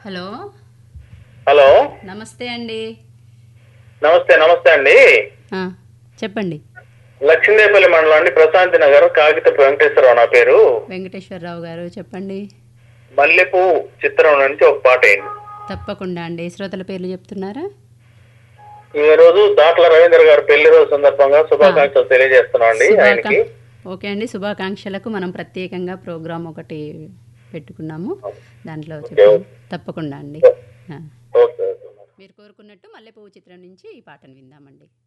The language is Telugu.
హలో హలో నమస్తే అండి నమస్తే నమస్తే అండి ఆ, చెప్పండి లక్ష్మీదేపల్లి మండలం అండి ప్రశాంతి నగర్ కాగితపు వెంకటేశ్వరరావు నా పేరు వెంకటేశ్వరరావు గారు చెప్పండి మల్లెపూ చిత్రం నుంచి ఒక పాట అయింది తప్పకుండా అండి శ్రోతల పేర్లు చెప్తున్నారా ఈ రోజు దాట్ల రవీంద్ర గారు పెళ్లి రోజు సందర్భంగా శుభాకాంక్షలు తెలియజేస్తున్నాం అండి ఆయనకి శుభాకాంక్ష ఓకే అండి శుభాకాంక్షలకు మనం ప్రత్యేకంగా ప్రోగ్రాం ఒకటి పెట్టుకున్నాము దాంట్లో చెప్పండి తప్పకుండా అండి ఆ, ఓకే ఓకే మీరు కోరుకున్నట్టు మల్లెపువ్వు చిత్రం నుంచి ఈ పాటను విందామండి